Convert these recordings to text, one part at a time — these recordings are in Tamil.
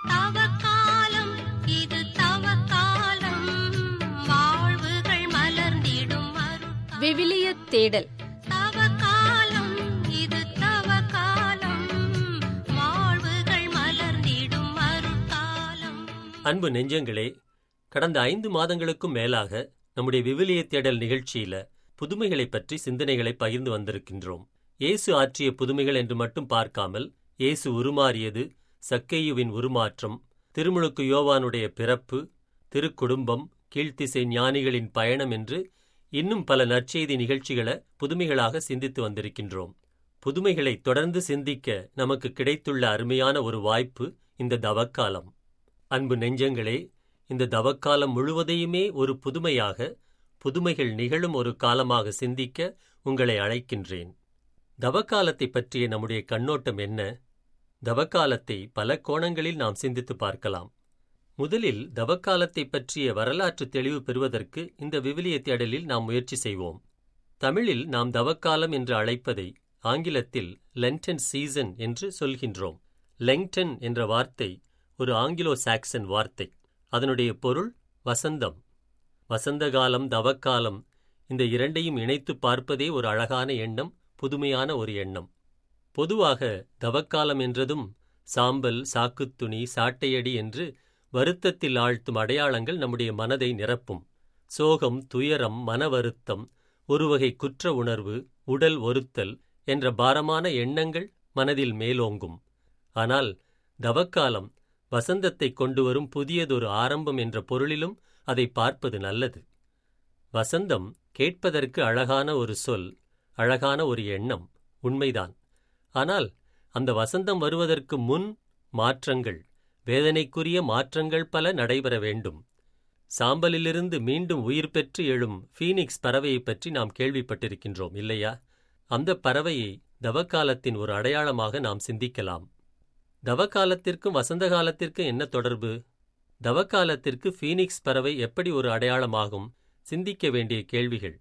தவக்காலம் இது தவக்காலம் வாழ்வுகள் மலர்ந்திடும் அருட்காலம் விவிலிய தேடல் தவக்காலம் இது தவக்காலம் வாழ்வுகள் மலர்ந்திடும் அருட்காலம் அன்பு நெஞ்சங்களே கடந்த ஐந்து மாதங்களுக்கும் மேலாக நம்முடைய விவிலிய தேடல் நிகழ்ச்சியில புதுமைகளைப் பற்றி சிந்தனைகளை பகிர்ந்து வந்திருக்கின்றோம் இயேசு ஆற்றிய புதுமைகள் என்று மட்டும் பார்க்காமல் இயேசு உருமாறியது சக்கேயுவின் உருமாற்றம் திருமுழுக்கு யோவானுடைய பிறப்பு திருக்குடும்பம் கீழ்த்திசை ஞானிகளின் பயணம் என்று இன்னும் பல நற்செய்தி நிகழ்ச்சிகளை புதுமைகளாக சிந்தித்து வந்திருக்கின்றோம் புதுமைகளை தொடர்ந்து சிந்திக்க நமக்கு கிடைத்துள்ள அருமையான ஒரு வாய்ப்பு இந்த தவக்காலம் அன்பு நெஞ்சங்களே இந்த தவக்காலம் முழுவதையுமே ஒரு புதுமையாக புதுமைகள் நிகழும் ஒரு காலமாக சிந்திக்க உங்களை அழைக்கின்றேன் தவக்காலத்தை பற்றிய நம்முடைய கண்ணோட்டம் என்ன தவக்காலத்தை பல கோணங்களில் நாம் சிந்தித்து பார்க்கலாம் முதலில் தவக்காலத்தை பற்றிய வரலாற்று தெளிவு பெறுவதற்கு இந்த விவிலிய தேடலில் நாம் முயற்சி செய்வோம் தமிழில் நாம் தவக்காலம் என்று அழைப்பதை ஆங்கிலத்தில் லென்டன் சீசன் என்று சொல்கின்றோம் லெங்டன் என்ற வார்த்தை ஒரு ஆங்கிலோ சாக்சன் வார்த்தை அதனுடைய பொருள் வசந்தம் வசந்தகாலம் தவக்காலம் இந்த இரண்டையும் இணைத்து பார்ப்பதே ஒரு அழகான எண்ணம் புதுமையான ஒரு எண்ணம் பொதுவாக தவக்காலம் என்றதும் சாம்பல் சாக்குத்துணி சாட்டையடி என்று வருத்தத்தில் ஆழ்த்தும் அடையாளங்கள் நம்முடைய மனதை நிரப்பும் சோகம் துயரம் மன வருத்தம் ஒருவகை குற்ற உணர்வு உடல் ஒருத்தல் என்ற பாரமான எண்ணங்கள் மனதில் மேலோங்கும் ஆனால் தவக்காலம் வசந்தத்தை கொண்டு வரும் புதியதொரு ஆரம்பம் என்ற பொருளிலும் அதை பார்ப்பது நல்லது வசந்தம் கேட்பதற்கு அழகான ஒரு சொல் அழகான ஒரு எண்ணம் உண்மைதான் ஆனால் அந்த வசந்தம் வருவதற்கு முன் மாற்றங்கள் வேதனைக்குரிய மாற்றங்கள் பல நடைபெற வேண்டும் சாம்பலிலிருந்து மீண்டும் உயிர் பெற்று எழும் ஃபீனிக்ஸ் பறவையைப் பற்றி நாம் கேள்விப்பட்டிருக்கின்றோம் இல்லையா அந்த பறவையை தவக்காலத்தின் ஒரு அடையாளமாக நாம் சிந்திக்கலாம் தவக்காலத்திற்கும் வசந்த காலத்திற்கும் என்ன தொடர்பு தவக்காலத்திற்கு ஃபீனிக்ஸ் பறவை எப்படி ஒரு அடையாளமாகும் சிந்திக்க வேண்டிய கேள்விகள்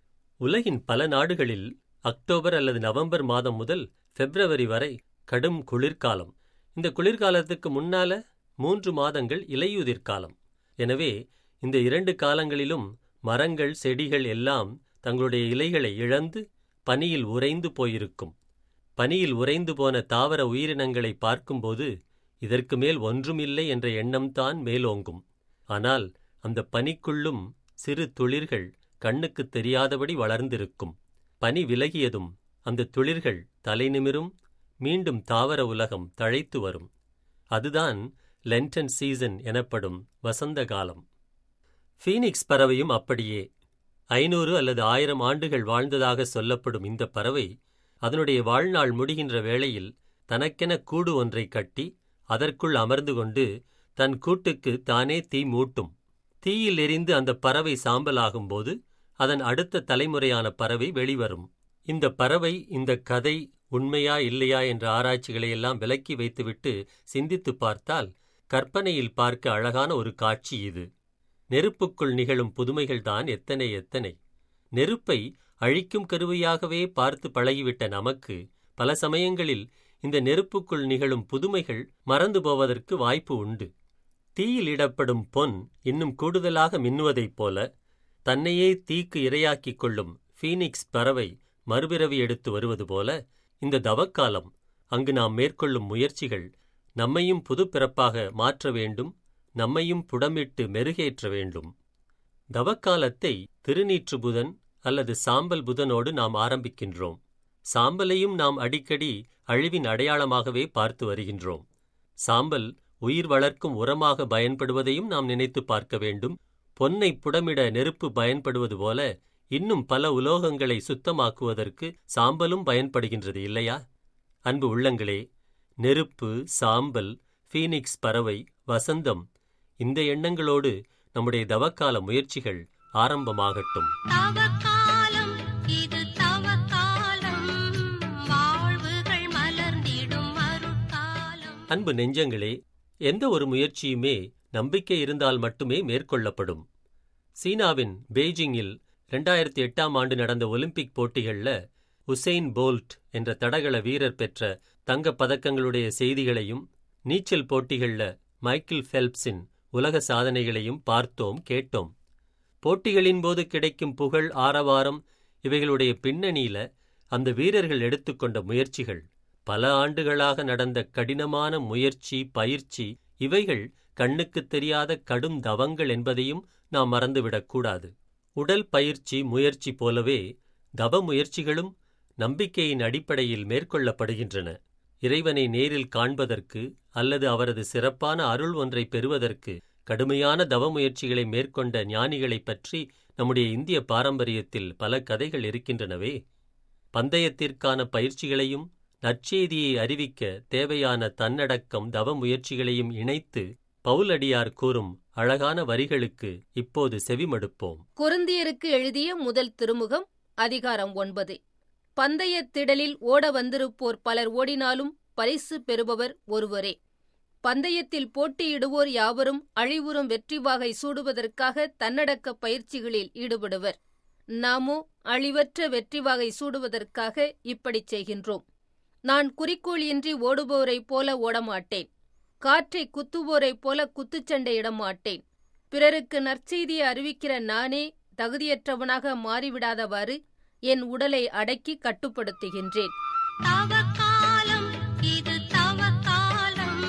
உலகின் பல நாடுகளில் அக்டோபர் அல்லது நவம்பர் மாதம் முதல் பிப்ரவரி வரை கடும் குளிர்காலம் இந்த குளிர்காலத்துக்கு முன்னால மூன்று மாதங்கள் இலையுதிர் காலம் எனவே இந்த இரண்டு காலங்களிலும் மரங்கள் செடிகள் எல்லாம் தங்களுடைய இலைகளை இழந்து பனியில் உறைந்து போயிருக்கும் பனியில் உறைந்து போன தாவர உயிரினங்களை பார்க்கும்போது இதற்கு மேல் ஒன்றுமில்லை என்ற எண்ணம்தான் மேலோங்கும் ஆனால் அந்த பனிக்குள்ளும் சிறு துளிர்கள் கண்ணுக்கு தெரியாதபடி வளர்ந்திருக்கும் பனி விலகியதும் அந்த துளிர்கள் தலைநிமிரும் மீண்டும் தாவர உலகம் தழைத்து வரும் அதுதான் லென்டன் சீசன் எனப்படும் வசந்த காலம் ஃபீனிக்ஸ் பறவையும் அப்படியே ஐநூறு அல்லது ஆயிரம் ஆண்டுகள் வாழ்ந்ததாக சொல்லப்படும் இந்த பறவை அதனுடைய வாழ்நாள் முடிகின்ற வேளையில் தனக்கென கூடு ஒன்றை கட்டி அதற்குள் அமர்ந்து கொண்டு தன் கூட்டுக்கு தானே தீ மூட்டும் தீயில் எரிந்து அந்த பறவை சாம்பலாகும்போது அதன் அடுத்த தலைமுறையான பறவை வெளிவரும் இந்த பறவை இந்த கதை உண்மையா இல்லையா என்ற ஆராய்ச்சிகளை எல்லாம் விலக்கி வைத்துவிட்டு சிந்தித்துப் பார்த்தால் கற்பனையில் பார்க்க அழகான ஒரு காட்சி இது நெருப்புக்குள் நிகழும் புதுமைகள்தான் எத்தனை எத்தனை நெருப்பை அழிக்கும் கருவியாகவே பார்த்து பழகிவிட்ட நமக்கு பல சமயங்களில் இந்த நெருப்புக்குள் நிகழும் புதுமைகள் மறந்து போவதற்கு வாய்ப்பு உண்டு தீயில் இடப்படும் பொன் இன்னும் கூடுதலாக மின்னுவதைப் போல தன்னையே தீக்கு இரையாக்கிக் கொள்ளும் ஃபீனிக்ஸ் பறவை மறுபிறவி எடுத்து வருவது போல இந்த தவக்காலம் அங்கு நாம் மேற்கொள்ளும் முயற்சிகள் நம்மையும் புதுப்பிறப்பாக மாற்ற வேண்டும் நம்மையும் புடமிட்டு மெருகேற்ற வேண்டும் தவக்காலத்தை திருநீற்று புதன் அல்லது சாம்பல் புதனோடு நாம் ஆரம்பிக்கின்றோம் சாம்பலையும் நாம் அடிக்கடி அழிவின் அடையாளமாகவே பார்த்து வருகின்றோம் சாம்பல் உயிர் வளர்க்கும் உரமாக பயன்படுவதையும் நாம் நினைத்து பார்க்க வேண்டும் பொன்னை புடமிட நெருப்பு பயன்படுவது போல இன்னும் பல உலோகங்களை சுத்தமாக்குவதற்கு சாம்பலும் பயன்படுகின்றது இல்லையா அன்பு உள்ளங்களே நெருப்பு சாம்பல் ஃபீனிக்ஸ் பறவை வசந்தம் இந்த எண்ணங்களோடு நம்முடைய தவக்கால முயற்சிகள் ஆரம்பமாகட்டும் தவக்காலம் இது தவக்காலம் வாழ்வுகள் மலர்ந்திடும் அருட்காலம் அன்பு நெஞ்சங்களே எந்த ஒரு முயற்சியுமே நம்பிக்கை இருந்தால் மட்டுமே மேற்கொள்ளப்படும் சீனாவின் பெய்ஜிங்கில் ரெண்டாயிரத்தி எட்டாம் ஆண்டு நடந்த ஒலிம்பிக் போட்டிகள்ல உசெயின் போல்ட் என்ற தடகள வீரர் பெற்ற தங்கப் பதக்கங்களுடைய செய்திகளையும் நீச்சல் போட்டிகள்ல மைக்கேல் ஃபெல்ப்ஸின் உலக சாதனைகளையும் பார்த்தோம் கேட்டோம் போட்டிகளின் போது கிடைக்கும் புகழ் ஆரவாரம் இவைகளுடைய பின்னணியில அந்த வீரர்கள் எடுத்துக்கொண்ட முயற்சிகள் பல ஆண்டுகளாக நடந்த கடினமான முயற்சி பயிற்சி இவைகள் கண்ணுக்குத் தெரியாத கடும் தவங்கள் என்பதையும் நாம் மறந்துவிடக்கூடாது உடல் பயிற்சி முயற்சி போலவே தவ முயற்சிகளும் நம்பிக்கையின் அடிப்படையில் மேற்கொள்ளப்படுகின்றன இறைவனை நேரில் காண்பதற்கு அல்லது அவரது சிறப்பான அருள் ஒன்றை பெறுவதற்கு கடுமையான தவ முயற்சிகளை மேற்கொண்ட ஞானிகளைப் பற்றி நம்முடைய இந்திய பாரம்பரியத்தில் பல கதைகள் இருக்கின்றனவே பந்தயத்திற்கான பயிற்சிகளையும் நற்செய்தியை அறிவிக்க தேவையான தன்னடக்கம் தவ முயற்சிகளையும் இணைத்து பவுலடியார் கூறும் அழகான வரிகளுக்கு இப்போது செவிமடுப்போம் கொருந்தியருக்கு எழுதிய முதல் திருமுகம் அதிகாரம் ஒன்பது பந்தயத் திடலில் ஓட வந்திருப்போர் பலர் ஓடினாலும் பரிசு பெறுபவர் ஒருவரே பந்தயத்தில் போட்டியிடுவோர் யாவரும் அழிவுறும் வெற்றி வாகை சூடுவதற்காக தன்னடக்க பயிற்சிகளில் ஈடுபடுவர் நாமோ அழிவற்ற வெற்றி வாகை சூடுவதற்காக இப்படிச் செய்கின்றோம் நான் குறிக்கோள் இன்றி ஓடுபவரைப் போல ஓடமாட்டேன் காற்றை குத்துவோரைப் போல குத்துச்சண்டையிட மாட்டேன் பிறருக்கு நற்செய்தியை அறிவிக்கிற நானே தகுதியற்றவனாக மாறிவிடாதவாறு என் உடலை அடக்கி கட்டுப்படுத்துகின்றேன் தவக்காலம் இது தவக்காலம்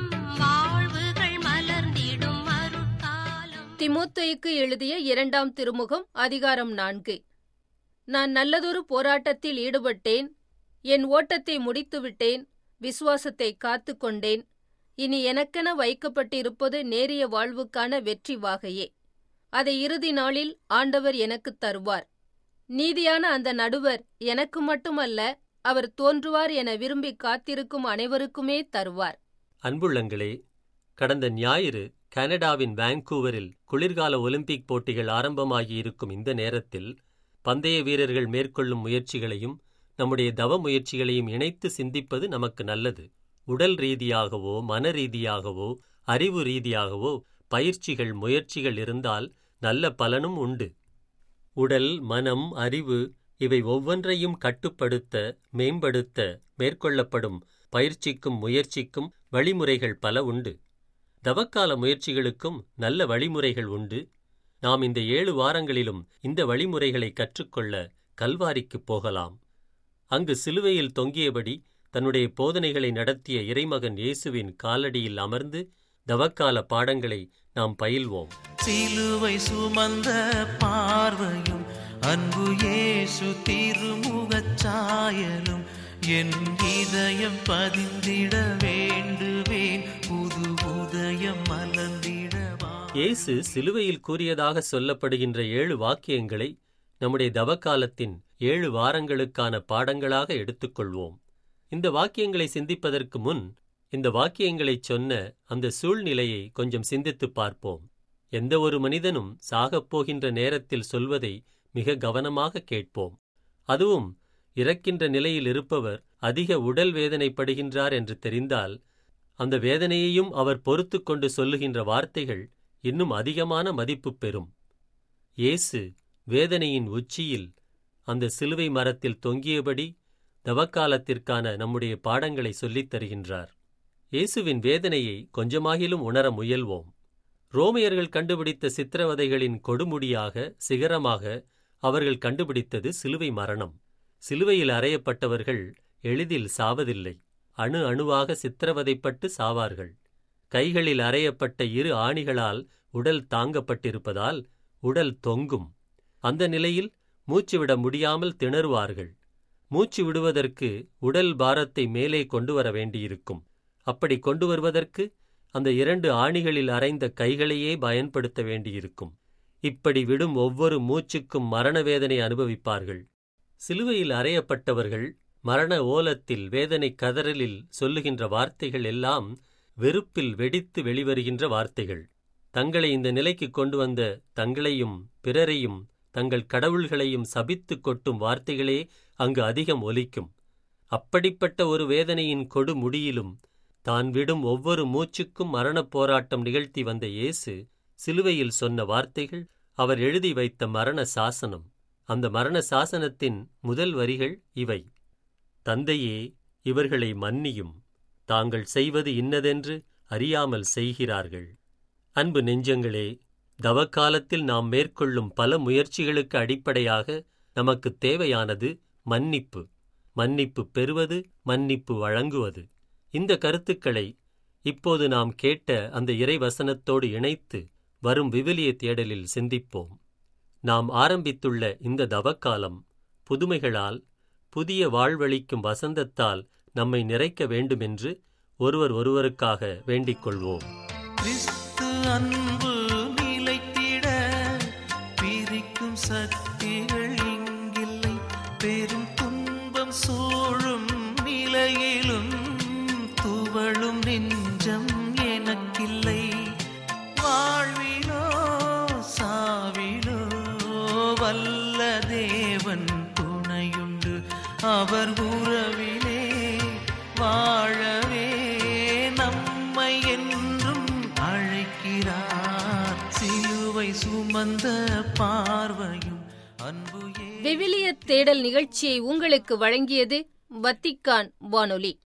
வாழ்வுகள் மலர்ந்திடும் அருட்காலம் திமோத்தேயுக்கு எழுதிய இரண்டாம் திருமுகம் அதிகாரம் நான்கு நான் நல்லதொரு போராட்டத்தில் ஈடுபட்டேன் என் ஓட்டத்தை முடித்துவிட்டேன் விசுவாசத்தை காத்துக் கொண்டேன் இனி எனக்கென வைக்கப்பட்டிருப்பது நேரிய வாழ்வுக்கான வெற்றி வாகையே அதை இறுதி நாளில் ஆண்டவர் எனக்குத் தருவார் நீதியான அந்த நடுவர் எனக்கு மட்டுமல்ல அவர் தோன்றுவார் என விரும்பி காத்திருக்கும் அனைவருக்குமே தருவார் அன்புள்ளங்களே கடந்த ஞாயிறு கனடாவின் வாங்கூவரில் குளிர்கால ஒலிம்பிக் போட்டிகள் ஆரம்பமாகி இருக்கும் இந்த நேரத்தில் பந்தய வீரர்கள் மேற்கொள்ளும் முயற்சிகளையும் நம்முடைய தவ முயற்சிகளையும் இணைத்து சிந்திப்பது நமக்கு நல்லது உடல் ரீதியாகவோ மன ரீதியாகவோ அறிவு ரீதியாகவோ பயிற்சிகள் முயற்சிகள் இருந்தால் நல்ல பலனும் உண்டு உடல் மனம் அறிவு இவை ஒவ்வொன்றையும் கட்டுப்படுத்த மேம்படுத்த மேற்கொள்ளப்படும் பயிற்சிக்கும் முயற்சிக்கும் வழிமுறைகள் பல உண்டு தவக்கால முயற்சிகளுக்கும் நல்ல வழிமுறைகள் உண்டு நாம் இந்த ஏழு வாரங்களிலும் இந்த வழிமுறைகளை கற்றுக்கொள்ள கல்வாரிக்குப் போகலாம் அங்கு சிலுவையில் தொங்கியபடி தன்னுடைய போதனைகளை நடத்திய இறைமகன் இயேசுவின் காலடியில் அமர்ந்து தவக்கால பாடங்களை நாம் பயில்வோம் சிலுவை சுமந்த பார்வையும் அன்பு இயேசு திருமுகச் சாயலும் என் இதயம் பதிந்திட வேண்டுவேன் புது உதயம் மலர்ந்திடவா இயேசு சிலுவையில் கூறியதாக சொல்லப்படுகின்ற ஏழு வாக்கியங்களை நம்முடைய தவக்காலத்தின் ஏழு வாரங்களுக்கான பாடங்களாக எடுத்துக்கொள்வோம் இந்த வாக்கியங்களை சிந்திப்பதற்கு முன் இந்த வாக்கியங்களைச் சொன்ன அந்த சூழ்நிலையை கொஞ்சம் சிந்தித்துப் பார்ப்போம் எந்த ஒரு மனிதனும் சாகப் போகின்ற நேரத்தில் சொல்வதை மிக கவனமாக கேட்போம் அதுவும் இறக்கின்ற நிலையில் இருப்பவர் அதிக உடல் வேதனைப்படுகின்றார் என்று தெரிந்தால் அந்த வேதனையையும் அவர் பொறுத்துக் கொண்டு சொல்லுகின்ற வார்த்தைகள் இன்னும் அதிகமான மதிப்பு பெறும் இயேசு வேதனையின் உச்சியில் அந்த சிலுவை மரத்தில் தொங்கியபடி தவக்காலத்திற்கான நம்முடைய பாடங்களை சொல்லித் தருகின்றார் இயேசுவின் வேதனையை கொஞ்சமாகிலும் உணர முயல்வோம் ரோமையர்கள் கண்டுபிடித்த சித்திரவதைகளின் கொடுமுடியாக சிகரமாக அவர்கள் கண்டுபிடித்தது சிலுவை மரணம் சிலுவையில் அறையப்பட்டவர்கள் எளிதில் சாவதில்லை அணு அணுவாக சித்திரவதைப்பட்டு சாவார்கள் கைகளில் அறையப்பட்ட இரு ஆணிகளால் உடல் தாங்கப்பட்டிருப்பதால் உடல் தொங்கும் அந்த நிலையில் மூச்சுவிட முடியாமல் திணறுவார்கள் மூச்சு விடுவதற்கு உடல் பாரத்தை மேலே கொண்டு வர வேண்டியிருக்கும் அப்படி கொண்டு வருவதற்கு அந்த இரண்டு ஆணிகளில் அறைந்த கைகளையே பயன்படுத்த வேண்டியிருக்கும் இப்படி விடும் ஒவ்வொரு மூச்சுக்கும் மரண வேதனை அனுபவிப்பார்கள் சிலுவையில் அறையப்பட்டவர்கள் மரண ஓலத்தில் வேதனை கதறலில் சொல்லுகின்ற வார்த்தைகள் எல்லாம் வெறுப்பில் வெடித்து வெளிவருகின்ற வார்த்தைகள் தங்களை இந்த நிலைக்கு கொண்டு வந்த தங்களையும் பிறரையும் தங்கள் கடவுள்களையும் சபித்துக் கொட்டும் வார்த்தைகளே அங்கு அதிகம் ஒலிக்கும் அப்படிப்பட்ட ஒரு வேதனையின் கொடு முடியிலும் தான் விடும் ஒவ்வொரு மூச்சுக்கும் மரணப் போராட்டம் நிகழ்த்தி வந்த இயேசு சிலுவையில் சொன்ன வார்த்தைகள் அவர் எழுதி வைத்த மரண சாசனம் அந்த மரண சாசனத்தின் முதல் வரிகள் இவை தந்தையே இவர்களை மன்னியும் தாங்கள் செய்வது இன்னதென்று அறியாமல் செய்கிறார்கள் அன்பு நெஞ்சங்களே தவக்காலத்தில் நாம் மேற்கொள்ளும் பல முயற்சிகளுக்கு அடிப்படையாக நமக்கு தேவையானது மன்னிப்பு மன்னிப்பு பெறுவது மன்னிப்பு வழங்குவது இந்த கருத்துக்களை இப்போது நாம் கேட்ட அந்த இறைவசனத்தோடு இணைத்து வரும் விவிலிய தேடலில் சிந்திப்போம் நாம் ஆரம்பித்துள்ள இந்த தவக்காலம் புதுமைகளால் புதிய வாழ்வளிக்கும் வசந்தத்தால் நம்மை நிறைக்க வேண்டுமென்று ஒருவர் ஒருவருக்காக வேண்டிக் கொள்வோம் கிறிஸ்து அன்பு நிலைத்திட பிரிக்கும் சக்திகள் இங்கில்லை பெரும் துன்பம் சூழும் நிலையிலும் துவளும் நெஞ்சம் எனக்கில்லை வாழ்விலோ சாவிலோ வல்ல தேவன் துணையுண்டு அவர் உறவிலே வாழவே நம்மை என்றும் அழைக்கிறார் சிலுவை சுமந்த பார்வையும் அன்பு ஏ- விவிலிய தேடல் நிகழ்ச்சியை உங்களுக்கு வழங்கியது வத்திக்கான் வானொலி